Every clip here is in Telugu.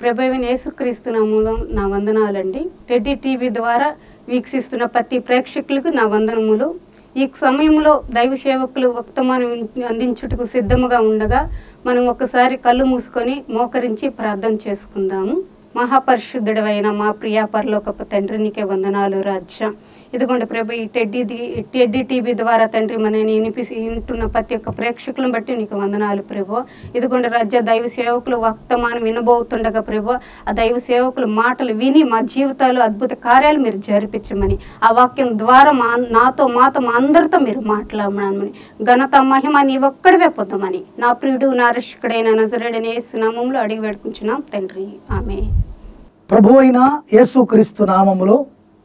ప్రభైన యేసుక్రీస్తు నామూలం నా వందనాలండి టెడ్డీ టీవీ ద్వారా వీక్షిస్తున్న ప్రతి ప్రేక్షకులకు నా వందనములు ఈ సమయంలో దైవ సేవకులు వర్తమానం అందించుటకు సిద్ధముగా ఉండగా మనం ఒకసారి కళ్ళు మూసుకొని మోకరించి ప్రార్థన చేసుకుందాము మహాపరిశుద్ధుడైన మా ప్రియా పరలోకపు తండ్రి నీకే వందనాలు రాజ్య ఇదిగోండి ప్రభు ఈ టెడ్డీ టెడ్డీ టీవీ ద్వారా తండ్రి మన వినిపి వింటున్న ప్రతి ఒక్క ప్రేక్షకులను బట్టి నీకు వందనాలు ప్రభు ఇదిగోండి రాజ్య దైవ సేవకులు వర్తమానం వినబోతుండగా ప్రభు ఆ దైవ సేవకుల మాటలు విని మా జీవితాలు అద్భుత కార్యాలు మీరు జరిపించమని ఆ వాక్యం ద్వారా మా నాతో మాతో మా అందరితో మీరు మాట్లాడమని ఘనత మహిమ నీ ఒక్కడివే పొందమని నా ప్రియుడు నా రక్షకుడైన నజరేడని నామంలో అడిగి వేడుకుంటున్నాం తండ్రి ఆమె ప్రభు అయిన యేసుక్రీస్తు నామములో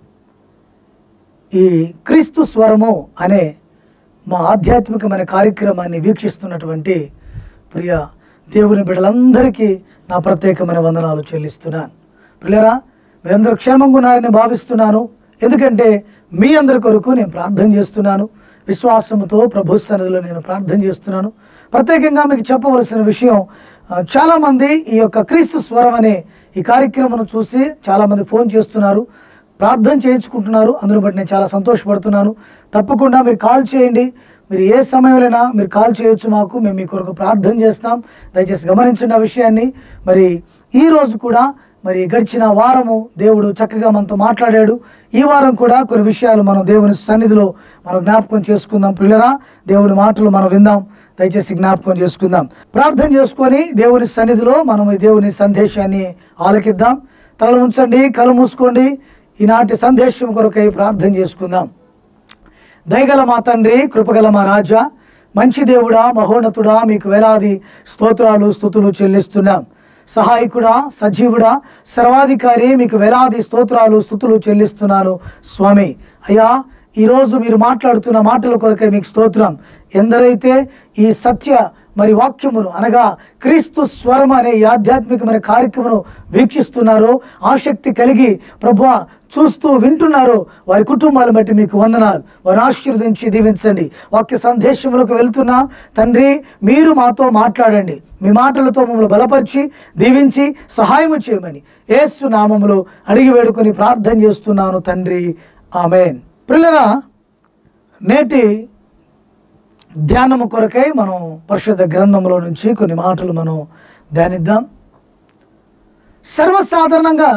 ఈ క్రీస్తు స్వరము అనే మా ఆధ్యాత్మికమైన కార్యక్రమాన్ని వీక్షిస్తున్నటువంటి ప్రియ దేవుని బిడ్డలందరికీ నా ప్రత్యేకమైన వందనాలు చెల్లిస్తున్నాను ప్రియులరా మీరందరూ క్షేమంగా ఉన్నారని భావిస్తున్నాను ఎందుకంటే మీ అందరి కొరకు నేను ప్రార్థన చేస్తున్నాను విశ్వాసముతో ప్రభు సన్నిధిలో నేను ప్రార్థన చేస్తున్నాను ప్రత్యేకంగా మీకు చెప్పవలసిన విషయం ఆ, చాలామంది ఈ యొక్క క్రీస్తు స్వరం అనే ఈ కార్యక్రమం చూసి చాలామంది ఫోన్ చేస్తున్నారు ప్రార్థన చేయించుకుంటున్నారు అందును బట్టి నేను చాలా సంతోషపడుతున్నాను తప్పకుండా మీరు కాల్ చేయండి మీరు ఏ సమయంలోనైనా మీరు కాల్ చేయొచ్చు మాకు మేము మీ కొరకు ప్రార్థన చేస్తాం దయచేసి గమనించండి ఆ విషయాన్ని మరి ఈ రోజు కూడా మరి గడిచిన వారము దేవుడు చక్కగా మనతో మాట్లాడాడు ఈ వారం కూడా కొన్ని విషయాలు మనం దేవుని సన్నిధిలో మనం జ్ఞాపకం చేసుకుందాం పిల్లరా దేవుని మాటలు మనం విందాం దయచేసి జ్ఞాపకం చేసుకుందాం ప్రార్థన చేసుకొని దేవుని సన్నిధిలో మనం ఈ దేవుని సందేశాన్ని ఆలకిద్దాం తల ఉంచండి కళ్ళు మూసుకోండి ఈనాటి సందేశం కొరకై ప్రార్థన చేసుకుందాం దయగల మా తండ్రి కృపగల మా రాజా మంచి దేవుడా మహోన్నతుడా మీకు వేలాది స్తోత్రాలు స్థుతులు చెల్లిస్తున్నాం సహాయకుడా సజీవుడా సర్వాధికారి మీకు వేలాది స్తోత్రాలు స్థుతులు చెల్లిస్తున్నాను స్వామి అయ్యా ఈరోజు మీరు మాట్లాడుతున్న మాటల కొరకే మీకు స్తోత్రం ఎందరైతే ఈ సత్య మరి వాక్యమును అనగా క్రీస్తు స్వరం అనే ఈ ఆధ్యాత్మికమైన కార్యక్రమను వీక్షిస్తున్నారో ఆసక్తి కలిగి ప్రభు చూస్తూ వింటున్నారో వారి కుటుంబాలను బట్టి మీకు వందనాలు వారిని ఆశీర్వదించి దీవించండి వాక్య సందేశంలోకి వెళ్తున్నాం తండ్రి మీరు మాతో మాట్లాడండి మీ మాటలతో మమ్మల్ని బలపరిచి దీవించి సహాయము చేయమని యేసు నామములో అడిగి వేడుకొని ప్రార్థన చేస్తున్నాను తండ్రి ఆమెన్ పిల్లరా నేటి ధ్యానము కొరకై మనం పరిశుద్ధ గ్రంథంలో నుంచి కొన్ని మాటలు మనం ధ్యానిద్దాం సర్వసాధారణంగా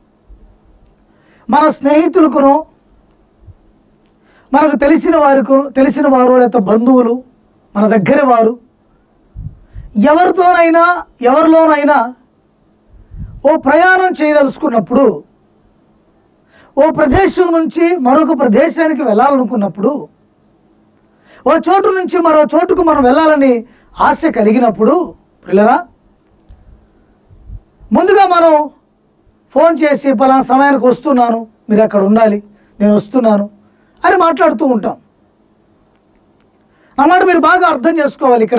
మన స్నేహితులకును మనకు తెలిసిన వారికి తెలిసిన వారు లేదా బంధువులు మన దగ్గర వారు ఎవరితోనైనా ఎవరిలోనైనా ఓ ప్రయాణం చేయదలుచుకున్నప్పుడు ఓ ప్రదేశం నుంచి మరొక ప్రదేశానికి వెళ్ళాలనుకున్నప్పుడు ఓ చోటు నుంచి మరో చోటుకు మనం వెళ్ళాలని ఆశ కలిగినప్పుడు పిల్లరా ముందుగా మనం ఫోన్ చేసి పలానా సమయానికి వస్తున్నాను మీరు అక్కడ ఉండాలి నేను వస్తున్నాను అని మాట్లాడుతూ ఉంటాం నా మాట మీరు బాగా అర్థం చేసుకోవాలి ఇక్కడ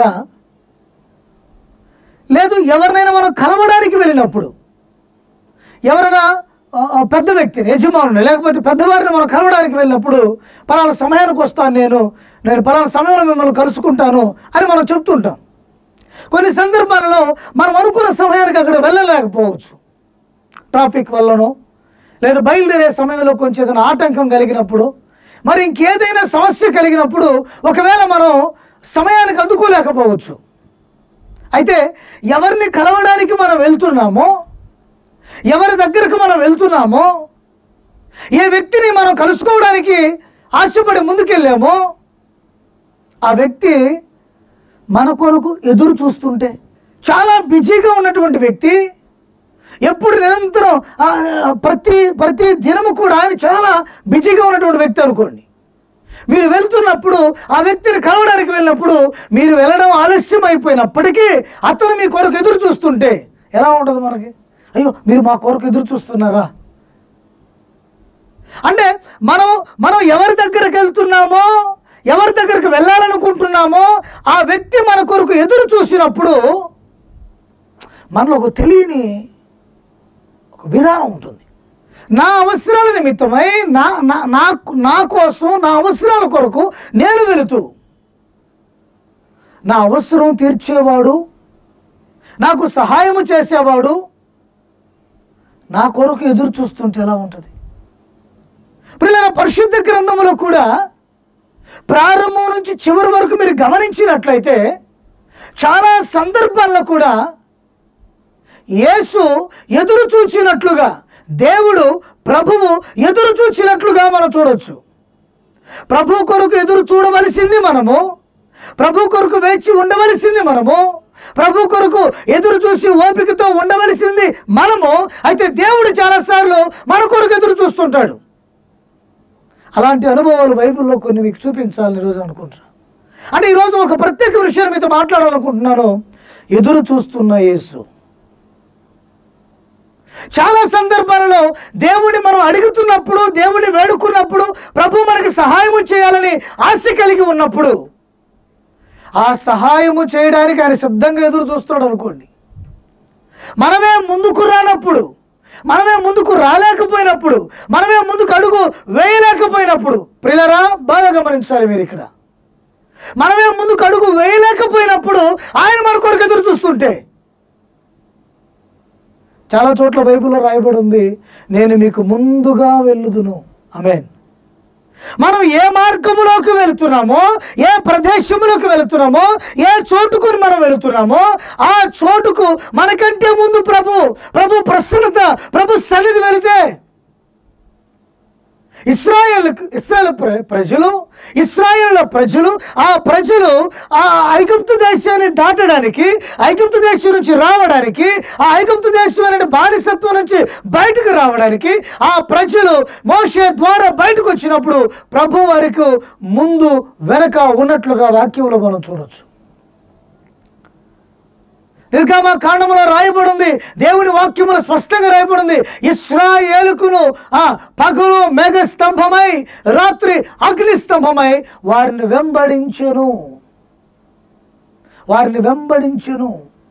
లేదు ఎవరినైనా మనం కలవడానికి వెళ్ళినప్పుడు ఎవరైనా ఆ, ఆ, పెద్ద వ్యక్తిని యజమానుని లేకపోతే పెద్దవారిని మనం కలవడానికి వెళ్ళినప్పుడు పలానా సమయానికి వస్తాను నేను నేను పలానా సమయంలో మిమ్మల్ని కలుసుకుంటాను అని మనం చెప్తుంటాం కొన్ని సందర్భాలలో మనం అనుకున్న సమయానికి అక్కడ వెళ్ళలేకపోవచ్చు ట్రాఫిక్ వల్లనో లేదా బయలుదేరే సమయంలో కొంచెం ఏదైనా ఆటంకం కలిగినప్పుడు మరి ఇంకేదైనా సమస్య కలిగినప్పుడు ఒకవేళ మనం సమయానికి అందుకోలేకపోవచ్చు అయితే ఎవరిని కలవడానికి మనం వెళ్తున్నామో ఎవరి దగ్గరకు మనం వెళ్తున్నామో ఏ వ్యక్తిని మనం కలుసుకోవడానికి ఆశపడి ముందుకెళ్ళామో ఆ వ్యక్తి మన కొరకు ఎదురు చూస్తుంటే చాలా బిజీగా ఉన్నటువంటి వ్యక్తి ఎప్పుడు నిరంతరం ఆ, ఆ, ప్రతి ప్రతి దినము కూడా ఆయన చాలా బిజీగా ఉన్నటువంటి వ్యక్తి అనుకోండి మీరు వెళ్తున్నప్పుడు ఆ వ్యక్తిని కలవడానికి వెళ్ళినప్పుడు మీరు వెళ్ళడం ఆలస్యం అయిపోయినప్పటికీ అతను మీ కొరకు ఎదురు చూస్తుంటే ఎలా ఉంటుంది మనకి అయ్యో మీరు మా కొరకు ఎదురు చూస్తున్నారా అంటే మనం మనం ఎవరి దగ్గరికి వెళ్తున్నామో ఎవరి దగ్గరికి వెళ్ళాలనుకుంటున్నామో ఆ వ్యక్తి మన కొరకు ఎదురు చూసినప్పుడు మనలో ఒక తెలియని ఒక విధానం ఉంటుంది నా అవసరాల నిమిత్తమై నా నా నా- నా కోసం నా అవసరాల కొరకు నేను వెళుతూ నా అవసరం తీర్చేవాడు నాకు సహాయము చేసేవాడు నా కొరకు ఎదురు చూస్తుంటే ఎలా ఉంటుంది పిల్లల పరిశుద్ధ గ్రంథంలో కూడా ప్రారంభం నుంచి చివరి వరకు మీరు గమనించినట్లయితే చాలా సందర్భాల్లో కూడా యేసు ఎదురు చూచినట్లుగా దేవుడు ప్రభువు ఎదురు చూచినట్లుగా మనం చూడొచ్చు ప్రభు కొరకు ఎదురు చూడవలసింది మనము ప్రభు కొరకు వేచి ఉండవలసింది మనము ప్రభు కొరకు ఎదురు చూసి ఓపికతో ఉండవలసింది మనము అయితే దేవుడు చాలాసార్లు మన కొరకు ఎదురు చూస్తుంటాడు అలాంటి అనుభవాలు బైబిల్లో కొన్ని మీకు చూపించాలని ఈరోజు అనుకుంటున్నాను అంటే ఈరోజు ఒక ప్రత్యేక విషయాన్ని మీతో మాట్లాడాలనుకుంటున్నాను ఎదురు చూస్తున్న యేసు చాలా సందర్భాలలో దేవుని మనం అడుగుతున్నప్పుడు దేవుని వేడుకున్నప్పుడు ప్రభు మనకి సహాయము చేయాలని ఆశ కలిగి ఉన్నప్పుడు ఆ సహాయము చేయడానికి ఆయన సిద్ధంగా ఎదురు చూస్తున్నాడు అనుకోండి మనమే ముందుకు రానప్పుడు మనమే ముందుకు రాలేకపోయినప్పుడు మనమే ముందుకు అడుగు వేయలేకపోయినప్పుడు ప్రిలరా బాగా గమనించాలి మీరు ఇక్కడ మనమే ముందుకు అడుగు వేయలేకపోయినప్పుడు ఆయన మన కొరకు ఎదురు చూస్తుంటే చాలా చోట్ల బైబిల్లో రాయబడి ఉంది నేను మీకు ముందుగా వెళ్ళుదును అమేన్ మనం ఏ మార్గములోకి వెళుతున్నామో ఏ ప్రదేశంలోకి వెళుతున్నామో ఏ చోటుకు మనం వెళుతున్నామో ఆ చోటుకు మనకంటే ముందు ప్రభు ప్రభు ప్రసన్నత ప్రభు సన్నిధి వెళితే ఇస్రాయేల్ ఇస్రాయేల్ ప్ర- ప్రజలు ఇస్రాయేల్ ప్రజలు ఆ ప్రజలు ఆ ఐగుప్తు దేశాన్ని దాటడానికి ఐగుప్తు దేశం నుంచి రావడానికి ఆ ఐగుప్తు దేశం అనే బానిసత్వం నుంచి బయటకు రావడానికి ఆ ప్రజలు మోషే ద్వారా బయటకు వచ్చినప్పుడు ప్రభు వారికి ముందు వెనక ఉన్నట్లుగా వాక్యంలో మనం చూడొచ్చు నిర్గమ కాండములో రాయబడి ఉంది దేవుని వాక్యములో స్పష్టంగా రాయబడి ఉంది ఇస్రాయేలుకును ఆ పగలు మేఘ స్తంభమై రాత్రి అగ్ని స్తంభమై వారిని వెంబడించెను వారిని వెంబడించెను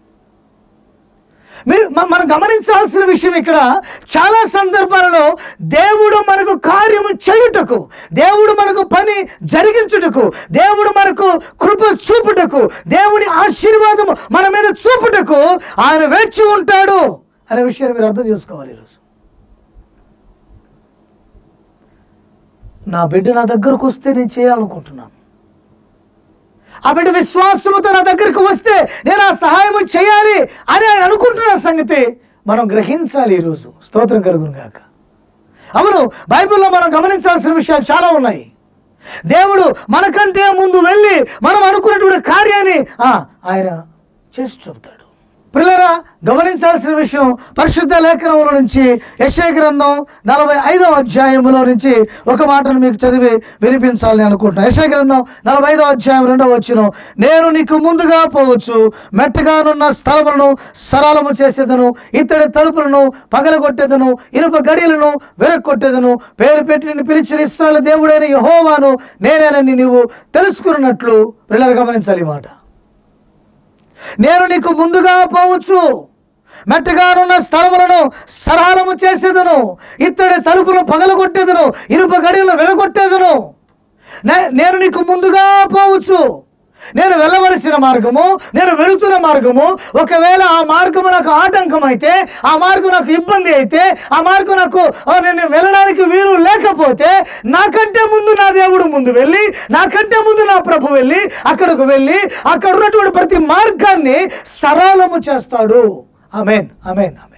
మీరు మ- మనం గమనించాల్సిన విషయం ఇక్కడ చాలా సందర్భాలలో దేవుడు మనకు కార్యము చేయుటకు దేవుడు మనకు పని జరిగించుటకు దేవుడు మనకు కృప చూపుటకు దేవుని ఆశీర్వాదము మన మీద చూపుటకు ఆయన వేచి ఉంటాడు అనే విషయాన్ని మీరు అర్థం చేసుకోవాలి ఈరోజు నా బిడ్డ నా దగ్గరకు వస్తే నేను చేయాలనుకుంటున్నాను ఆ బిడ్డ విశ్వాసముతో నా దగ్గరికి వస్తే నేను ఆ సహాయం చేయాలి అని ఆయన అనుకుంటున్న సంగతి మనం గ్రహించాలి ఈరోజు స్తోత్రం కలుగును గాక అవును బైబిల్లో మనం గమనించాల్సిన విషయాలు చాలా ఉన్నాయి దేవుడు మనకంటే ముందు వెళ్ళి మనం అనుకున్నటువంటి కార్యాన్ని ఆ, ఆయన చేసి చూపుతాడు పిల్లరా గమనించాల్సిన విషయం పరిశుద్ధ లేఖనంలో నుంచి యశయ గ్రంథం నలభై ఐదవ అధ్యాయంలో నుంచి ఒక మాటను మీకు చదివి వినిపించాలని అనుకుంటున్నాను యశయ గ్రంథం నలభై ఐదవ అధ్యాయం రెండవ వచ్చిన నేను నీకు ముందుగా పోవచ్చు మెట్టగానున్న స్థలములను సరళము చేసేదను ఇత్తడి తలుపులను పగలగొట్టేదను ఇనుప గడియలను వెరక్కొట్టేదను పేరు పెట్టి నిన్ను పిలిచిన ఇస్రాయల్ దేవుడైన యహోవాను నేనేనని నీవు తెలుసుకున్నట్లు పిల్లలు గమనించాలి ఈ మాట నేను నీకు ముందుగా పోవచ్చు మెట్టగానున్న స్థలములను సరళము చేసేదను ఇత్తడి తలుపును పగలగొట్టేదను ఇనుప గడియలను విరగొట్టేదను నే- నేను నీకు ముందుగా పోవచ్చు నేను వెళ్ళవలసిన మార్గము నేను వెళుతున్న మార్గము ఒకవేళ ఆ మార్గము నాకు ఆటంకం అయితే ఆ మార్గం నాకు ఇబ్బంది అయితే ఆ మార్గం నాకు ఆ, నేను వెళ్ళడానికి వీలు లేకపోతే నాకంటే ముందు నా దేవుడు ముందు వెళ్ళి నాకంటే ముందు నా ప్రభు వెళ్ళి అక్కడకు వెళ్ళి అక్కడ ఉన్నటువంటి ప్రతి మార్గాన్ని సరళము చేస్తాడు అమేన్ అమేన్ అమేన్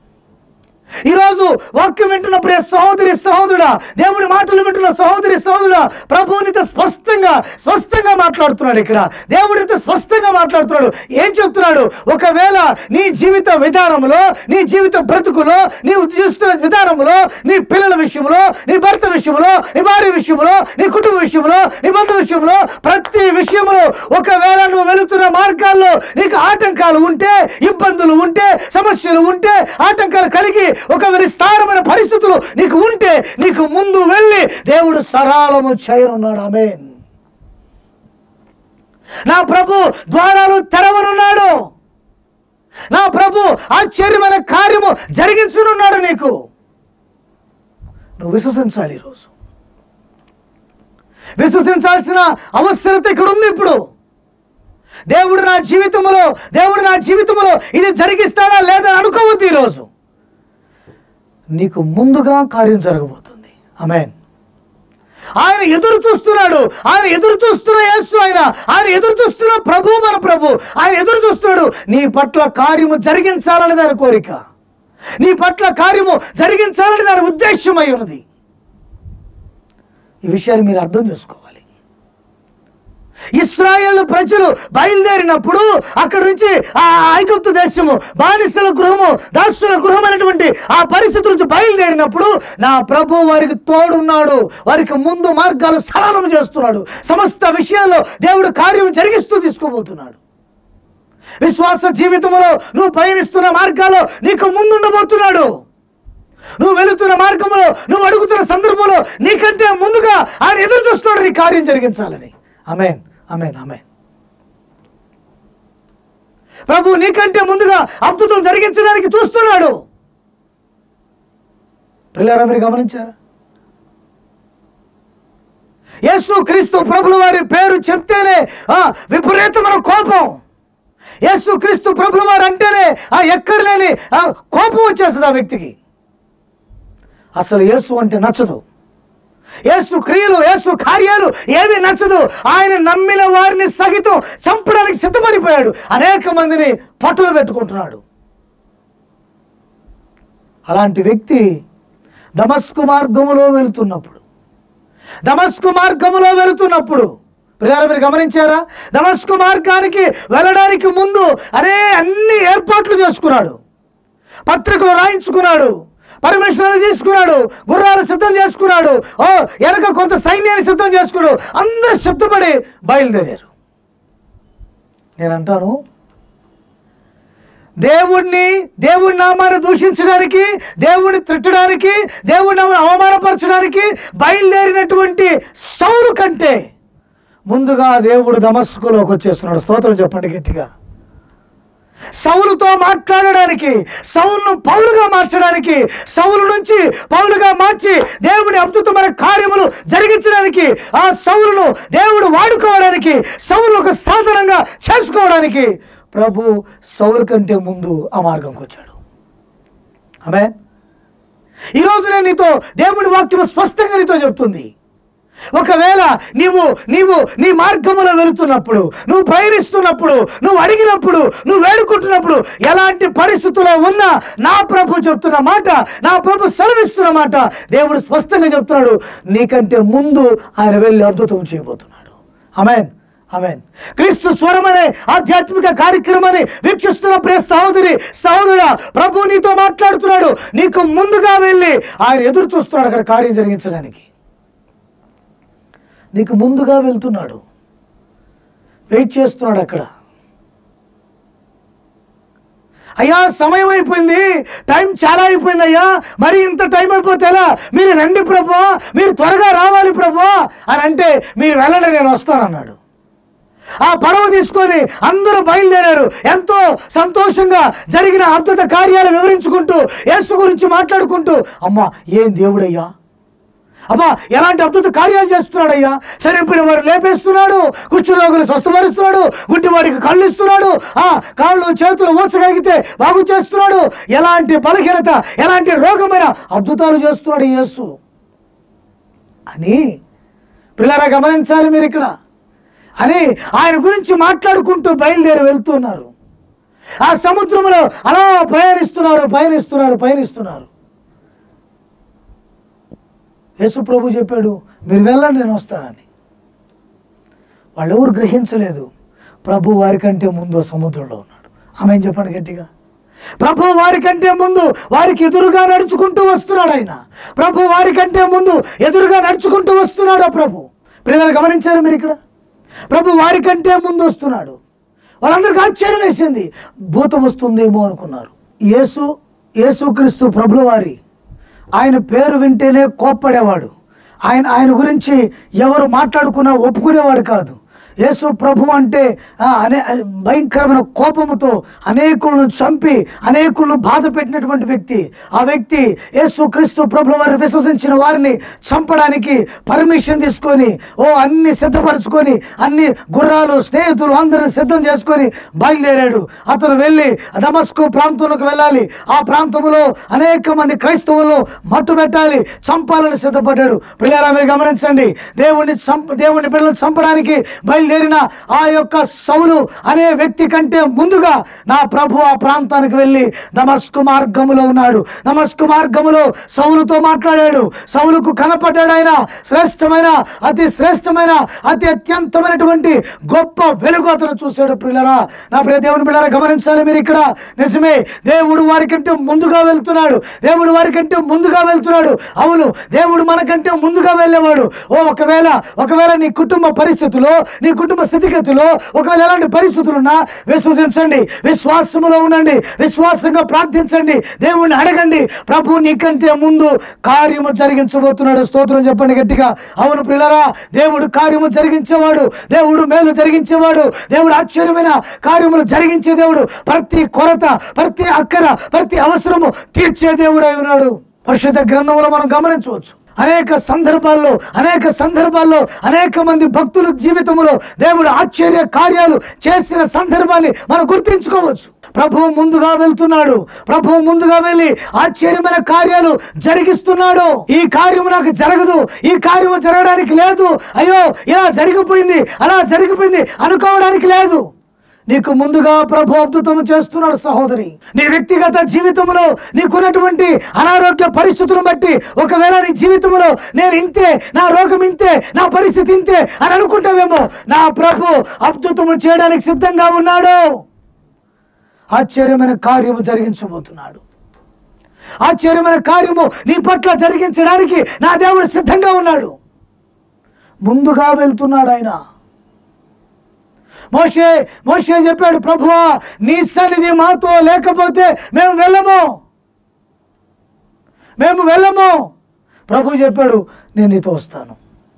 ఈరోజు వాక్యం వింటున్న ప్రియ సహోదరి సహోదరుడా దేవుడి మాటలు వింటున్న సహోదరి సహోదరుడా ప్రభువునితో స్పష్టంగా స్పష్టంగా మాట్లాడుతున్నాడు ఇక్కడ దేవుడితో స్పష్టంగా మాట్లాడుతున్నాడు ఏం చెప్తున్నాడు ఒకవేళ నీ జీవిత విధానంలో నీ జీవిత బ్రతుకులో నీవు చూస్తున్న విధానంలో నీ పిల్లల విషయంలో నీ భర్త విషయంలో నీ భార్య విషయంలో నీ కుటుంబ విషయంలో నీ బంధు విషయంలో ప్రతి విషయంలో ఒకవేళ నువ్వు వెళుతున్న మార్గాల్లో నీకు ఆటంకాలు ఉంటే ఇబ్బందులు ఉంటే సమస్యలు ఉంటే ఆటంకాలు కలిగి ఒక విస్తారమైన పరిస్థితులు నీకు ఉంటే నీకు ముందు వెళ్ళి దేవుడు సరాలము చేయనున్నాడు ఆమేన్ నా ప్రభు ద్వారాలు తెరవనున్నాడు నా ప్రభు ఆశ్చర్యమైన కార్యము జరిగించనున్నాడు నీకు నువ్వు విశ్వసించాలి ఈరోజు విశ్వసించాల్సిన అవసరత ఇక్కడ ఉంది ఇప్పుడు దేవుడు నా జీవితంలో దేవుడు నా జీవితంలో ఇది జరిగిస్తాడా లేదా అని అనుకోవద్దు ఈరోజు నీకు ముందుగా కార్యం జరగబోతుంది ఆమెన్ ఆయన ఎదురు చూస్తున్నాడు ఆయన ఎదురు చూస్తున్న యేసు ఆయన ఆయన ఎదురు చూస్తున్న ప్రభు మన ప్రభు ఆయన ఎదురు చూస్తున్నాడు నీ పట్ల కార్యము జరిగించాలని దాని కోరిక నీ పట్ల కార్యము జరిగించాలని దాని ఉద్దేశమై ఉన్నది ఈ విషయాన్ని మీరు అర్థం చేసుకోవాలి ఇస్రాయేల్ ప్రజలు బయలుదేరినప్పుడు అక్కడి నుంచి ఆ ఐగుప్తు దేశము బానిసల గృహము దాసుల గృహం అనేటువంటి ఆ పరిస్థితుల నుంచి బయలుదేరినప్పుడు నా ప్రభు వారికి తోడున్నాడు వారికి ముందు మార్గాలు సరళం చేస్తున్నాడు సమస్త విషయాల్లో దేవుడు కార్యం జరిగిస్తూ తీసుకోబోతున్నాడు విశ్వాస జీవితంలో నువ్వు పయనిస్తున్న మార్గాల్లో నీకు ముందుండబోతున్నాడు నువ్వు వెళుతున్న మార్గంలో నువ్వు అడుగుతున్న సందర్భంలో నీకంటే ముందుగా ఆయన ఎదురు చూస్తున్నాడు నీ కార్యం జరిగించాలని అమేన్ అమేన్ అమేన్ ప్రభు నీకంటే ముందుగా అద్భుతం జరిగించడానికి చూస్తున్నాడు పిల్లరా మీరు గమనించారా యేసు క్రీస్తు ప్రభుల వారి పేరు చెప్తేనే ఆ, విపరీతమైన కోపం యేసు క్రీస్తు ప్రభుల వారు అంటేనే ఆ ఎక్కడ లేని ఆ కోపం వచ్చేస్తుంది ఆ వ్యక్తికి అసలు యేసు అంటే నచ్చదు యేసు క్రియలు యేసు కార్యాలు ఏమీ నచ్చదు ఆయన నమ్మిన వారిని సహితం చంపడానికి సిద్ధపడిపోయాడు అనేక మందిని పట్టులు పెట్టుకుంటున్నాడు అలాంటి వ్యక్తి దమస్కు మార్గములో వెళుతున్నప్పుడు దమస్కు మార్గములో వెళుతున్నప్పుడు ప్రియారా మీరు గమనించారా దమస్కు మార్గానికి వెళ్ళడానికి ముందు అరే అన్ని ఏర్పాట్లు చేసుకున్నాడు పత్రికలు రాయించుకున్నాడు పర్మిషన్లు తీసుకున్నాడు గుర్రాలు సిద్ధం చేసుకున్నాడు ఓ వెనక కొంత సైన్యాన్ని సిద్ధం చేసుకున్నాడు అందరూ సిద్ధపడి బయలుదేరారు నేను అంటాను దేవుణ్ణి దేవుడి నామాన్ని దూషించడానికి దేవుడిని తిట్టడానికి దేవుడి నామాన్ని అవమానపరచడానికి బయలుదేరినటువంటి సౌలు కంటే ముందుగా దేవుడు దమస్కులోకి వచ్చేస్తున్నాడు స్తోత్రం చెప్పండి గట్టిగా సౌలుతో మాట్లాడడానికి సౌలును పౌలుగా మార్చడానికి సౌలు నుంచి పౌలుగా మార్చి దేవుని అద్భుతమైన కార్యములు జరిగించడానికి ఆ సౌలును దేవుడు వాడుకోవడానికి సౌలు ఒక సాధనంగా చేసుకోవడానికి ప్రభు సౌలు కంటే ముందు ఆ మార్గంకి వచ్చాడు ఆమె ఈరోజు నేను నీతో దేవుని వాక్యం స్పష్టంగా నీతో చెప్తుంది ఒకవేళ నీవు నీవు నీ మార్గములో వెళుతున్నప్పుడు నువ్వు ప్రయాణిస్తున్నప్పుడు నువ్వు అడిగినప్పుడు నువ్వు వేడుకుంటున్నప్పుడు ఎలాంటి పరిస్థితుల్లో ఉన్నా నా ప్రభు చెప్తున్న మాట నా ప్రభు సెలవిస్తున్న మాట దేవుడు స్పష్టంగా చెప్తున్నాడు నీకంటే ముందు ఆయన వెళ్ళి అద్భుతం చేయబోతున్నాడు అమెన్ అమెన్ క్రీస్తు స్వరం అనే ఆధ్యాత్మిక కార్యక్రమాన్ని వీక్షిస్తున్న ప్రియ సహోదరి సహోదరుడా ప్రభు నీతో మాట్లాడుతున్నాడు నీకు ముందుగా వెళ్ళి ఆయన ఎదురు చూస్తున్నాడు అక్కడ కార్యం జరిగించడానికి నీకు ముందుగా వెళ్తున్నాడు వెయిట్ చేస్తున్నాడు అక్కడ అయ్యా సమయం అయిపోయింది టైం చాలా అయిపోయింది అయ్యా మరి ఇంత టైం అయిపోతే ఎలా మీరు రండి ప్రభు మీరు త్వరగా రావాలి ప్రభు అని అంటే మీరు వెళ్ళండి నేను వస్తానన్నాడు ఆ పడవ తీసుకొని అందరూ బయలుదేరారు ఎంతో సంతోషంగా జరిగిన అద్భుత కార్యాలు వివరించుకుంటూ యేసు గురించి మాట్లాడుకుంటూ అమ్మా ఏం దేవుడయ్యా అబ్బా ఎలాంటి అద్భుత కార్యాలు చేస్తున్నాడయ్యా చనిపోయిన వారు లేపేస్తున్నాడు కుష్ఠరోగులు స్వస్థపరుస్తున్నాడు గుడ్డివాడికి కళ్ళు ఇస్తున్నాడు ఆ కాళ్ళు చేతులు ఊచగలిగితే బాగు చేస్తున్నాడు ఎలాంటి బలహీనత ఎలాంటి రోగమైన అద్భుతాలు చేస్తున్నాడు ఈ యేసు అని పిల్లరా గమనించాలి మీరు ఇక్కడ అని ఆయన గురించి మాట్లాడుకుంటూ బయలుదేరి వెళ్తున్నారు ఆ సముద్రంలో అలా ప్రయాణిస్తున్నారు పయనిస్తున్నారు పయనిస్తున్నారు యేసు ప్రభు చెప్పాడు మీరు వెళ్ళండి నేను వస్తానని వాళ్ళు ఎవరు గ్రహించలేదు ప్రభు వారికంటే ముందు సముద్రంలో ఉన్నాడు ఆమె చెప్పండి గట్టిగా ప్రభు వారికంటే ముందు వారికి ఎదురుగా నడుచుకుంటూ వస్తున్నాడు ఆయన ప్రభు వారికంటే ముందు ఎదురుగా నడుచుకుంటూ వస్తున్నాడు ఆ ప్రభు పిల్లలు గమనించారు మీరు ఇక్కడ ప్రభు వారికంటే ముందు వస్తున్నాడు వాళ్ళందరికీ ఆశ్చర్యం వేసింది భూతం వస్తుందేమో అనుకున్నారు యేసు యేసుక్రీస్తు ప్రభుల వారి ఆయన పేరు వింటేనే కోప్పడేవాడు ఆయన ఆయన గురించి ఎవరు మాట్లాడుకున్నా ఒప్పుకునేవాడు కాదు యేసు ప్రభు అంటే ఆ, అనే భయంకరమైన కోపముతో అనేకులను చంపి అనేకులను బాధ పెట్టినటువంటి వ్యక్తి ఆ వ్యక్తి యేసు క్రీస్తు ప్రభు వారిని విశ్వసించిన వారిని చంపడానికి పర్మిషన్ తీసుకొని ఓ అన్ని సిద్ధపరచుకొని అన్ని గుర్రాలు స్నేహితులు అందరిని సిద్ధం చేసుకొని బయలుదేరాడు అతను వెళ్ళి దమస్కు ప్రాంతంలోకి వెళ్ళాలి ఆ ప్రాంతంలో అనేక మంది క్రైస్తవులను మట్టు పెట్టాలి చంపాలని సిద్ధపడ్డాడు పిల్లరా మీరు గమనించండి దేవుణ్ణి చంప దేవుని బిడ్డలను చంపడానికి బయలుదేరిన ఆ యొక్క సౌలు అనే వ్యక్తి కంటే ముందుగా నా ప్రభు ఆ ప్రాంతానికి వెళ్ళి దమస్కు మార్గములో ఉన్నాడు దమస్కు మార్గములో సౌలుతో మాట్లాడాడు సౌలుకు కనపడ్డాడు ఆయన శ్రేష్టమైన అతి శ్రేష్టమైన అతి అత్యంతమైనటువంటి గొప్ప వెలుగు అతను చూశాడు పిల్లరా నా ప్రియ దేవుని పిల్లరా గమనించాలి మీరు ఇక్కడ నిజమే దేవుడు వారికంటే ముందుగా వెళ్తున్నాడు దేవుడు వారికంటే ముందుగా వెళ్తున్నాడు అవును దేవుడు మనకంటే ముందుగా వెళ్ళేవాడు ఓ ఒకవేళ ఒకవేళ నీ కుటుంబ పరిస్థితుల్లో నీ కుటుంబ స్థితిగతిలో ఒకవేళ ఎలాంటి పరిస్థితులున్నా విశ్వసించండి విశ్వాసములో ఉండండి విశ్వాసంగా ప్రార్థించండి దేవుణ్ణి అడగండి ప్రభు నీకంటే ముందు కార్యము జరిగించబోతున్నాడు స్తోత్రం చెప్పండి గట్టిగా అవును పిల్లరా దేవుడు కార్యము జరిగించేవాడు దేవుడు మేలు జరిగించేవాడు దేవుడు ఆశ్చర్యమైన కార్యములు జరిగించే దేవుడు ప్రతి కొరత ప్రతి అక్కర ప్రతి అవసరము తీర్చే దేవుడు అయి ఉన్నాడు పరిశుద్ధ గ్రంథంలో మనం గమనించవచ్చు అనేక సందర్భాల్లో అనేక సందర్భాల్లో అనేక మంది భక్తుల జీవితంలో దేవుడు ఆశ్చర్య కార్యాలు చేసిన సందర్భాన్ని మనం గుర్తించుకోవచ్చు ప్రభువు ముందుగా వెళ్తున్నాడు ప్రభువు ముందుగా వెళ్ళి ఆశ్చర్యమైన కార్యాలు జరిగిస్తున్నాడు ఈ కార్యము నాకు జరగదు ఈ కార్యము జరగడానికి లేదు అయ్యో ఇలా జరిగిపోయింది అలా జరిగిపోయింది అనుకోవడానికి లేదు నీకు ముందుగా ప్రభు అద్భుతం చేస్తున్నాడు సహోదరి నీ వ్యక్తిగత జీవితంలో నీకున్నటువంటి అనారోగ్య పరిస్థితులను బట్టి ఒకవేళ నీ జీవితంలో నేను ఇంతే నా రోగం ఇంతే నా పరిస్థితి ఇంతే అని అనుకుంటావేమో నా ప్రభు అద్భుతము చేయడానికి సిద్ధంగా ఉన్నాడు ఆశ్చర్యమైన కార్యము జరిగించబోతున్నాడు ఆశ్చర్యమైన కార్యము నీ పట్ల జరిగించడానికి నా దేవుడు సిద్ధంగా ఉన్నాడు ముందుగా వెళ్తున్నాడు ఆయన మోషే మోషే చెప్పాడు ప్రభువా నీ సన్నిధి మాతో లేకపోతే మేము వెళ్ళము మేము వెళ్ళము ప్రభు చెప్పాడు నేను నీతో వస్తాను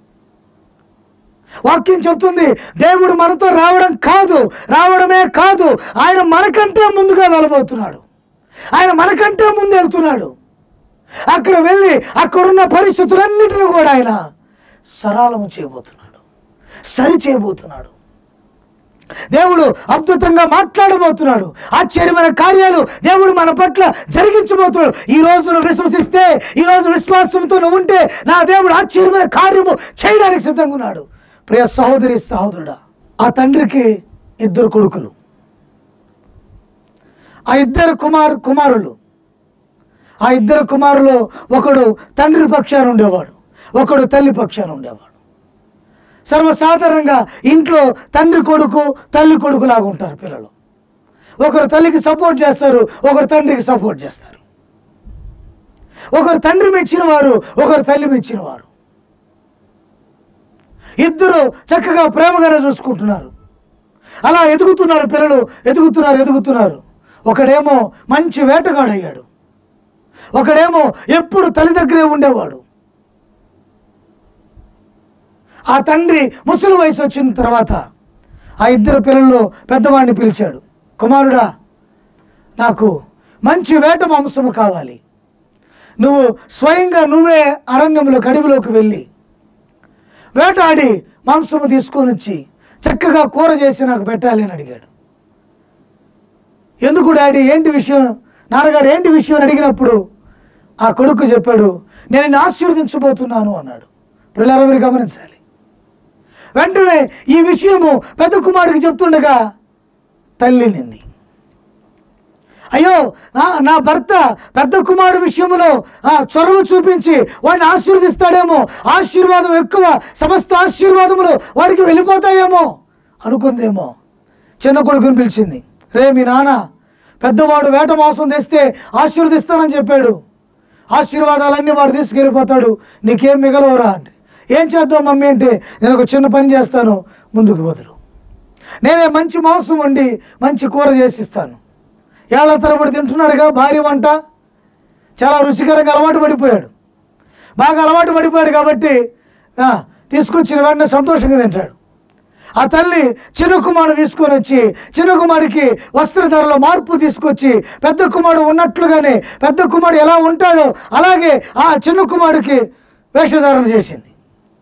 వాక్యం చెప్తుంది దేవుడు మనతో రావడం కాదు రావడమే కాదు ఆయన మనకంటే ముందుగా వెళ్ళబోతున్నాడు ఆయన మనకంటే ముందు వెళ్తున్నాడు అక్కడ వెళ్ళి అక్కడున్న పరిస్థితులన్నిటిని కూడా ఆయన సరళము చేయబోతున్నాడు సరి చేయబోతున్నాడు దేవుడు అద్భుతంగా మాట్లాడబోతున్నాడు ఆశ్చర్యమైన కార్యాలు దేవుడు మన పట్ల జరిగించబోతున్నాడు ఈ రోజు నువ్వు విశ్వసిస్తే ఈ రోజు విశ్వాసంతో నువ్వు ఉంటే నా దేవుడు ఆశ్చర్యమైన కార్యము చేయడానికి సిద్ధంగా ఉన్నాడు ప్రియ సహోదరి సహోదరుడా ఆ తండ్రికి ఇద్దరు కొడుకులు ఆ ఇద్దరు కుమారు కుమారులు ఆ ఇద్దరు కుమారులు ఒకడు తండ్రి పక్షాన ఉండేవాడు ఒకడు తల్లి పక్షాన ఉండేవాడు సర్వసాధారణంగా ఇంట్లో తండ్రి కొడుకు తల్లి కొడుకు లాగా ఉంటారు పిల్లలు ఒకరు తల్లికి సపోర్ట్ చేస్తారు ఒకరు తండ్రికి సపోర్ట్ చేస్తారు ఒకరు తండ్రి మెచ్చిన వారు ఒకరు తల్లి మెచ్చిన వారు ఇద్దరు చక్కగా ప్రేమగానే చూసుకుంటున్నారు అలా ఎదుగుతున్నారు పిల్లలు ఎదుగుతున్నారు ఎదుగుతున్నారు ఒకడేమో మంచి వేటగాడయ్యాడు ఒకడేమో ఎప్పుడు తల్లి దగ్గరే ఉండేవాడు ఆ తండ్రి ముసలి వయసు వచ్చిన తర్వాత ఆ ఇద్దరు పిల్లల్లో పెద్దవాడిని పిలిచాడు కుమారుడా నాకు మంచి వేట మాంసము కావాలి నువ్వు స్వయంగా నువ్వే అరణ్యంలోకి అడవిలోకి వెళ్ళి వేటాడి మాంసము తీసుకొని వచ్చి చక్కగా కూర చేసి నాకు పెట్టాలి అని అడిగాడు ఎందుకు డాడీ ఏంటి విషయం నాన్నగారు ఏంటి విషయం అని అడిగినప్పుడు ఆ కొడుకు చెప్పాడు నేను నిన్ను ఆశీర్వదించబోతున్నాను అన్నాడు పిల్లలు మీరు గమనించాలి వెంటనే ఈ విషయము పెద్ద కుమారుడికి చెప్తుండగా తల్లి నింది అయ్యో నా నా భర్త పెద్ద కుమారుడు విషయంలో ఆ చొరవ చూపించి వాడిని ఆశీర్వదిస్తాడేమో ఆశీర్వాదం ఎక్కువ సమస్త ఆశీర్వాదములు వాడికి వెళ్ళిపోతాయేమో అనుకుందేమో చిన్న కొడుకుని పిలిచింది రే మీ నాన్న పెద్దవాడు వేట మాంసం తెస్తే ఆశీర్వదిస్తానని చెప్పాడు ఆశీర్వాదాలన్నీ వాడు తీసుకెళ్ళిపోతాడు నీకేం మిగలవరా అంటే ఏం చేద్దాం మమ్మీ అంటే నేను ఒక చిన్న పని చేస్తాను ముందుకు వదులు నేనే మంచి మాంసం వండి మంచి కూర చేసిస్తాను ఏళ్ల తరబడి తింటున్నాడుగా భార్య వంట చాలా రుచికరంగా అలవాటు పడిపోయాడు బాగా అలవాటు పడిపోయాడు కాబట్టి ఆ, తీసుకొచ్చిన వెంటనే సంతోషంగా తింటాడు ఆ తల్లి చిన్న కుమారుడు తీసుకొని వచ్చి చిన్న కుమారుడికి వస్త్రధారలో మార్పు తీసుకొచ్చి పెద్ద కుమారుడు ఉన్నట్లుగానే పెద్ద కుమారుడు ఎలా ఉంటాడో అలాగే ఆ చిన్న కుమారుడికి వేషధారణ చేసింది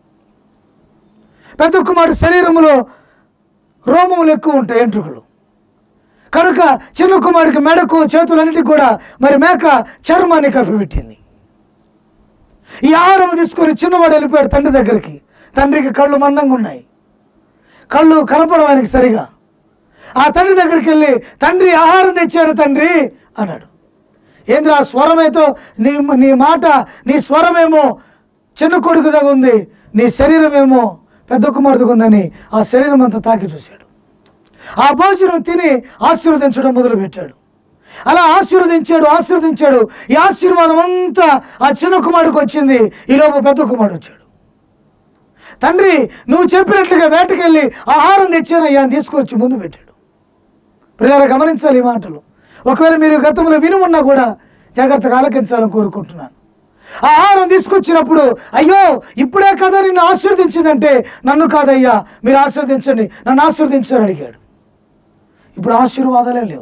పెద్ద కుమారుడు శరీరంలో రోమములు ఎక్కువ ఉంటాయి ఎంట్రుకలు కనుక చిన్న కుమారుడికి మెడకు చేతులన్నిటికి కూడా మరి మేక చర్మాన్ని కప్పిపెట్టింది ఈ ఆహారం తీసుకొని చిన్నవాడు వెళ్ళిపోయాడు తండ్రి దగ్గరికి తండ్రికి కళ్ళు మందంగా ఉన్నాయి కళ్ళు కనపడవానికి సరిగా ఆ తండ్రి దగ్గరికి వెళ్ళి తండ్రి ఆహారం తెచ్చారు తండ్రి అన్నాడు ఏంద్ర ఆ స్వరమేతో నీ నీ మాట నీ స్వరమేమో చిన్న కొడుకు దగ్గర ఉంది నీ శరీరమేమో పెద్ద కుమారుడికి ఉందని ఆ శరీరం అంతా తాకి చూశాడు ఆ భోజనం తిని ఆశీర్వదించడం మొదలుపెట్టాడు అలా ఆశీర్వదించాడు ఆశీర్వదించాడు ఈ ఆశీర్వాదం అంతా ఆ చిన్న కుమారుడికి వచ్చింది ఈలోపు పెద్ద కుమారుడు వచ్చాడు తండ్రి నువ్వు చెప్పినట్లుగా వేటకెళ్ళి ఆహారం తెచ్చానయ్యా అని తీసుకొచ్చి ముందు పెట్టాడు పిల్లలు గమనించాలి ఈ మాటలు ఒకవేళ మీరు గతంలో విని ఉన్నా కూడా జాగ్రత్తగా ఆలకించాలని కోరుకుంటున్నాను ఆ ఆహారం తీసుకొచ్చినప్పుడు అయ్యో ఇప్పుడే కదా నిన్ను ఆశీర్వదించిందంటే నన్ను కాదయ్యా మీరు ఆశీర్వదించండి నన్ను ఆశీర్వదించని అడిగాడు ఇప్పుడు ఆశీర్వాదాలే లేవు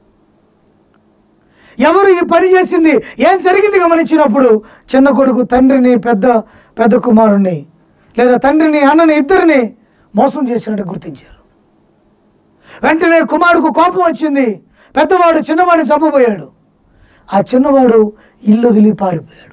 ఎవరు ఈ పని చేసింది ఏం జరిగింది గమనించినప్పుడు చిన్న కొడుకు తండ్రిని పెద్ద పెద్ద కుమారుణ్ణి లేదా తండ్రిని అన్నని ఇద్దరిని మోసం చేసినట్టు గుర్తించారు వెంటనే కుమారుడికి కోపం వచ్చింది పెద్దవాడు చిన్నవాడిని చంపబోయాడు ఆ చిన్నవాడు ఇల్లు వదిలి పారిపోయాడు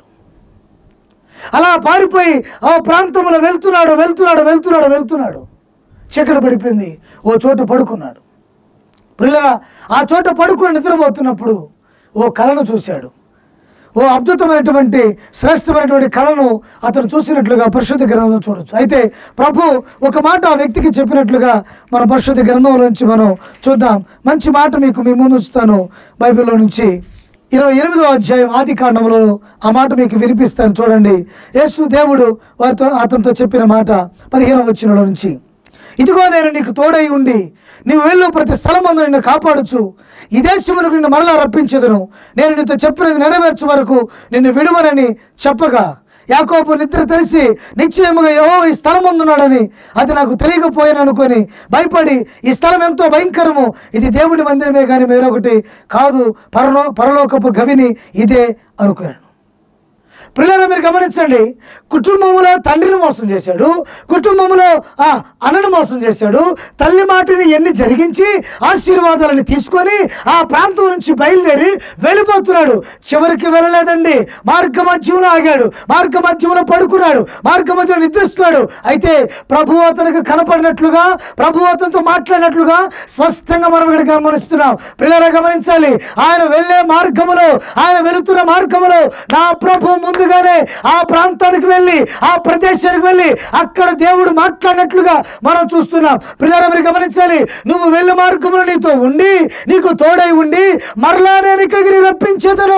అలా పారిపోయి ఆ ప్రాంతంలో వెళ్తున్నాడు వెళ్తున్నాడు వెళ్తున్నాడు వెళ్తున్నాడు చీకటి పడిపోయింది ఓ చోట పడుకున్నాడు పిల్లల ఆ చోట పడుకుని నిద్రపోతున్నప్పుడు ఓ కళను చూశాడు ఓ అద్భుతమైనటువంటి శ్రేష్టమైనటువంటి కళను అతను చూసినట్లుగా పరిశుద్ధ గ్రంథంలో చూడొచ్చు అయితే ప్రభు ఒక మాట ఆ వ్యక్తికి చెప్పినట్లుగా మన పరిశుద్ధ గ్రంథంలో నుంచి మనం చూద్దాం మంచి మాట మీకు మీ ముందు ఉంచుతాను బైబిల్లో నుంచి ఇరవై ఎనిమిదో అధ్యాయం ఆది కాండంలో ఆ మాట మీకు వినిపిస్తాను చూడండి యేసు దేవుడు వారితో అతనితో చెప్పిన మాట పదిహేను వచ్చిన నుంచి ఇదిగో నేను నీకు తోడై ఉండి నీవు వెళ్ళు ప్రతి స్థలమందు నిన్ను కాపాడుచు ఈ దేశమునకు నిన్ను మరలా రప్పించదును నేను నీతో చెప్పినది నెరవేర్చు వరకు నిన్ను విడువనని చెప్పగా యాకోబు నిద్ర తెలిసి నిశ్చయముగా యహో ఈ స్థలం ఉన్నాడని అది నాకు తెలియకపోయాను అనుకొని భయపడి ఈ స్థలం ఎంతో భయంకరము ఇది దేవుడి మందిరమే కానీ వేరొకటి కాదు పరలో పరలోకపు గవిని ఇదే అనుకున్నాను పిల్లలు మీరు గమనించండి కుటుంబంలో తండ్రిని మోసం చేశాడు కుటుంబంలో ఆ అన్నను మోసం చేశాడు తల్లి మాటని ఎన్ని జరిగించి ఆశీర్వాదాలను తీసుకొని ఆ ప్రాంతం నుంచి బయలుదేరి వెళ్ళిపోతున్నాడు చివరికి వెళ్ళలేదండి మార్గ మధ్యంలో ఆగాడు మార్గ మధ్యంలో పడుకున్నాడు మార్గ మధ్యలో నిద్రిస్తున్నాడు అయితే ప్రభు అతనికి కనపడినట్లుగా ప్రభు అతనితో మాట్లాడినట్లుగా స్పష్టంగా మనం ఇక్కడ గమనిస్తున్నాం పిల్లలు గమనించాలి ఆయన వెళ్ళే మార్గములో ఆయన వెళుతున్న మార్గములో నా ప్రభు ముందుగానే ఆ ప్రాంతానికి వెళ్ళి ఆ ప్రదేశానికి వెళ్ళి అక్కడ దేవుడు మాట్లాడినట్లుగా మనం చూస్తున్నాం పిల్లలు మీరు గమనించాలి నువ్వు వెళ్ళే మార్గములో నీతో ఉండి నీకు తోడై ఉండి మరలా నేను ఇక్కడికి రప్పించేదను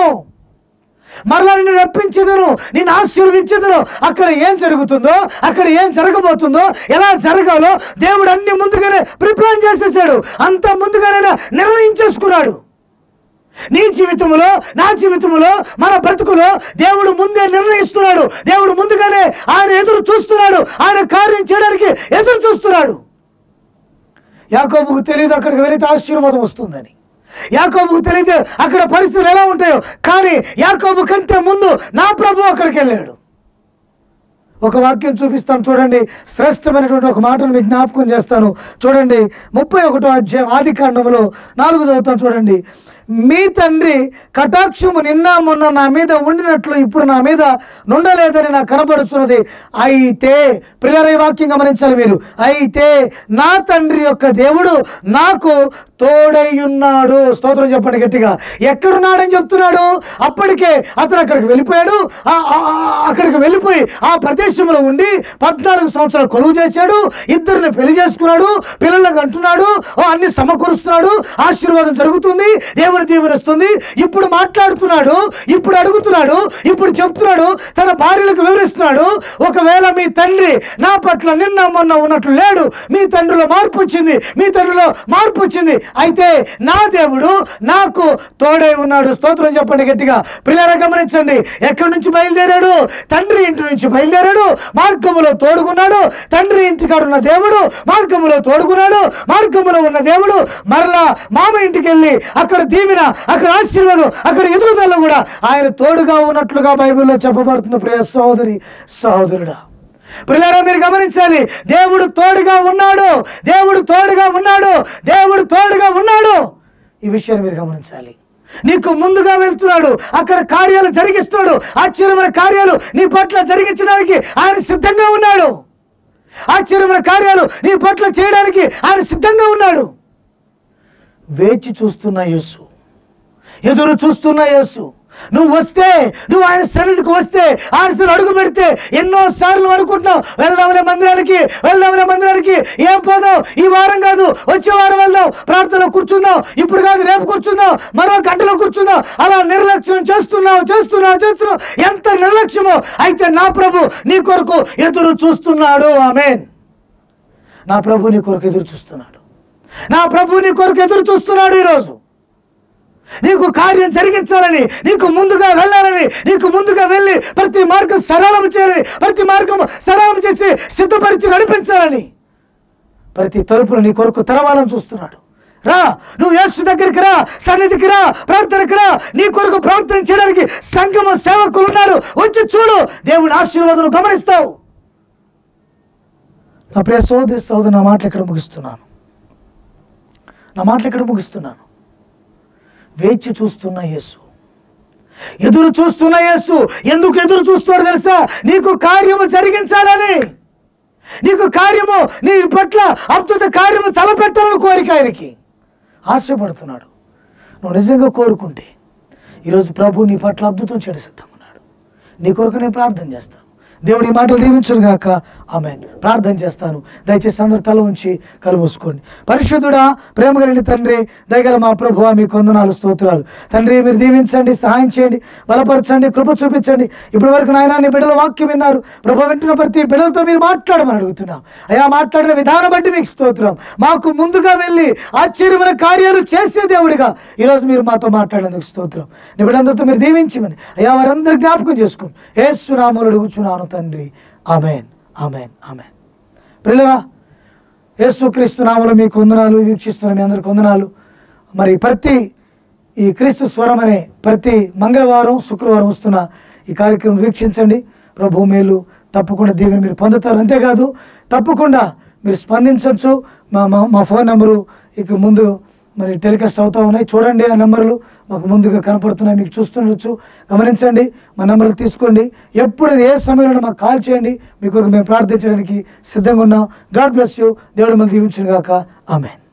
మరలా నిన్ను రప్పించేదను నేను ఆశీర్వదించేదను అక్కడ ఏం జరుగుతుందో అక్కడ ఏం జరగబోతుందో ఎలా జరగాలో దేవుడు అన్ని ముందుగానే ప్రిప్లాన్ చేసేసాడు అంత ముందుగానే నిర్ణయించేసుకున్నాడు నీ జీవితంలో నా జీవితంలో మన బ్రతుకులో దేవుడు ముందే నిర్ణయిస్తున్నాడు దేవుడు ముందుగానే ఆయన ఎదురు చూస్తున్నాడు ఆయన కార్యం చేయడానికి ఎదురు చూస్తున్నాడు యాకోబుకు తెలియదు అక్కడికి వెళితే ఆశీర్వాదం వస్తుందని యాకోబుకు తెలియదు అక్కడ పరిస్థితులు ఎలా ఉంటాయో కానీ యాకోబు కంటే ముందు నా ప్రభు అక్కడికి వెళ్ళాడు ఒక వాక్యం చూపిస్తాను చూడండి శ్రేష్టమైనటువంటి ఒక మాటను మీకు జ్ఞాపకం చేస్తాను చూడండి ముప్పై ఒకటో అధ్యాయం ఆది కాండంలో నాలుగు చదువుతాను చూడండి మీ తండ్రి కటాక్షము నిన్న మొన్న నా మీద ఉండినట్లు ఇప్పుడు నా మీద నుండలేదని నాకు కనబడుతున్నది అయితే పిల్లల ఈ వాక్యం గమనించాలి మీరు అయితే నా తండ్రి యొక్క దేవుడు నాకు తోడై ఉన్నాడు స్తోత్రం చెప్పండి గట్టిగా ఎక్కడున్నాడని చెప్తున్నాడు అప్పటికే అతను అక్కడికి వెళ్ళిపోయాడు ఆ- ఆ- ఆ- అక్కడికి వెళ్ళిపోయి ఆ ప్రదేశంలో ఉండి పద్నాలుగు సంవత్సరాలు కొలువు చేశాడు ఇద్దరిని పెళ్లి చేసుకున్నాడు పిల్లలకు అంటున్నాడు ఓ అన్ని సమకూరుస్తున్నాడు ఆశీర్వాదం జరుగుతుంది దేవుని దేవుని దీవెనిస్తుంది ఇప్పుడు మాట్లాడుతున్నాడు ఇప్పుడు అడుగుతున్నాడు ఇప్పుడు చెప్తున్నాడు తన భార్యలకు వివరిస్తున్నాడు ఒకవేళ మీ తండ్రి నా పట్ల నిన్న మొన్న ఉన్నట్లు లేడు మీ తండ్రిలో మార్పు వచ్చింది మీ తండ్రిలో మార్పు వచ్చింది అయితే నా దేవుడు నాకు తోడై ఉన్నాడు స్తోత్రం చెప్పండి గట్టిగా పిల్లల గమనించండి ఎక్కడి నుంచి బయలుదేరాడు తండ్రి ఇంటి నుంచి బయలుదేరాడు మార్గములో తోడుకున్నాడు తండ్రి ఇంటికాడ ఉన్న దేవుడు మార్గములో తోడుకున్నాడు మార్గములో ఉన్న దేవుడు మరలా మామ ఇంటికి వెళ్ళి అక్కడ దీవెన అక్కడ ఆశీర్వాదం అక్కడ ఎదుగుదల కూడా ఆయన తోడుగా ఉన్నట్లుగా బైబిల్లో చెప్పబడుతుంది ప్రియ సహోదరి సహోదరుడా పిల్లరా మీరు గమనించాలి దేవుడు తోడుగా ఉన్నాడు దేవుడు తోడుగా ఉన్నాడు దేవుడు తోడుగా ఉన్నాడు ఈ విషయాన్ని మీరు గమనించాలి నీకు ముందుగా వెళ్తున్నాడు అక్కడ కార్యాలు జరిగిస్తున్నాడు ఆశ్చర్యమైన కార్యాలు నీ పట్ల జరిగించడానికి ఆయన సిద్ధంగా ఉన్నాడు ఆశ్చర్యమైన కార్యాలు నీ పట్ల చేయడానికి ఆయన సిద్ధంగా ఉన్నాడు వేచి చూస్తున్న యేసు ఎదురు చూస్తున్న యేసు నువ్వు వస్తే నువ్వు ఆయన సన్నిధికి వస్తే ఆయన సన్నిధిలో అడుగు పెడితే ఎన్నో సార్లు అనుకుంటున్నావు వెళ్దాంలే మందిరానికి వెళ్దాంలే మందిరానికి ఏం పోదాం ఈ వారం కాదు వచ్చే వారం వెళ్దాం ప్రార్థనలో కూర్చుందాం ఇప్పుడు కాదు రేపు కూర్చుందాం మరో గంటలో కూర్చుందాం అలా నిర్లక్ష్యం చేస్తున్నావు చేస్తున్నావు చేస్తున్నావు ఎంత నిర్లక్ష్యమో అయితే నా ప్రభు నీ కొరకు ఎదురు చూస్తున్నాడు ఆమెన్ నా ప్రభు నీ కొరకు ఎదురు చూస్తున్నాడు నా ప్రభు నీ కొరకు ఎదురు చూస్తున్నాడు ఈరోజు నీకు కార్యం జరిగించాలని నీకు ముందుగా వెళ్ళాలని నీకు ముందుగా వెళ్ళి ప్రతి మార్గం సరళం చేయాలని ప్రతి మార్గం సరళం చేసి సిద్ధపరిచి నడిపించాలని ప్రతి తలుపును నీ కొరకు తెరవాలని చూస్తున్నాడు రా నువ్వు యేసు దగ్గరికి రా సన్నిధికి రా ప్రార్థనకి రా నీ కొరకు ప్రార్థన చేయడానికి సంగమ సేవకులు ఉన్నారు వచ్చి చూడు దేవుని ఆశీర్వాదం గమనిస్తావు నా ప్రియ సోదరి సోదరు నా మాటలు ఇక్కడ ముగిస్తున్నాను నా మాటలు ఇక్కడ ముగిస్తున్నాను వేచి చూస్తున్న యేసు ఎదురు చూస్తున్న యేసు ఎందుకు ఎదురు చూస్తున్నాడు తెలుసా నీకు కార్యము జరిగించాలని నీకు కార్యము నీ పట్ల అద్భుత కార్యము తలపెట్టాలని కోరిక ఆయనకి ఆశపడుతున్నాడు నువ్వు నిజంగా కోరుకుంటే ఈరోజు ప్రభు నీ పట్ల అద్భుతం చేయడం సిద్ధమన్నాడు నీ కొరకు నేను ప్రార్థన చేస్తాను దేవుడి ఈ మాటలు దీవించరు గాక ఆమె ప్రార్థన చేస్తాను దయచేసి అందరు తల ఉంచి కలు మూసుకోండి పరిశుద్ధుడా ప్రేమ కలిగిన తండ్రి దగ్గర మా ప్రభు మీ కొందనాలు స్తోత్రాలు తండ్రి మీరు దీవించండి సహాయం చేయండి బలపరచండి కృప చూపించండి ఇప్పటి వరకు నాయన నీ బిడ్డల వాక్యం విన్నారు ప్రభు వింటున్న ప్రతి బిడ్డలతో మీరు మాట్లాడమని అడుగుతున్నాం అయా మాట్లాడిన విధానం బట్టి మీకు స్తోత్రం మాకు ముందుగా వెళ్ళి ఆశ్చర్యమైన కార్యాలు చేసే దేవుడిగా ఈరోజు మీరు మాతో మాట్లాడినందుకు స్తోత్రం నీ బిడ్డలందరితో మీరు దీవించమని అయ్యా వారందరూ జ్ఞాపకం చేసుకోండి ఏ సునామలు అడుగుచున్నాను తండ్రి ఆమెన్ ఆమెన్ ఆమెన్ పిల్లరా యేసుక్రీస్తు నామలు మీకు వందనాలు వీక్షిస్తున్న మీ అందరికి వందనాలు మరి ప్రతి ఈ క్రీస్తు స్వరం అనే ప్రతి మంగళవారం శుక్రవారం వస్తున్న ఈ కార్యక్రమం వీక్షించండి ప్రభు మేలు తప్పకుండా దీవెని మీరు పొందుతారు అంతేకాదు తప్పకుండా మీరు స్పందించవచ్చు మా మా మా ఫోన్ నెంబరు ఇక ముందు మరి టెలికాస్ట్ అవుతూ ఉన్నాయి చూడండి ఆ నెంబర్లు మాకు ముందుగా కనపడుతున్నాయి మీకు చూస్తుండొచ్చు గమనించండి మా నెంబర్లు తీసుకోండి ఎప్పుడు ఏ సమయంలో మాకు కాల్ చేయండి మీ కొరకు మేము ప్రార్థించడానికి సిద్ధంగా ఉన్నాం గాడ్ బ్లెస్ యూ దేవుడు మనం దీవించును గాక ఆమెన్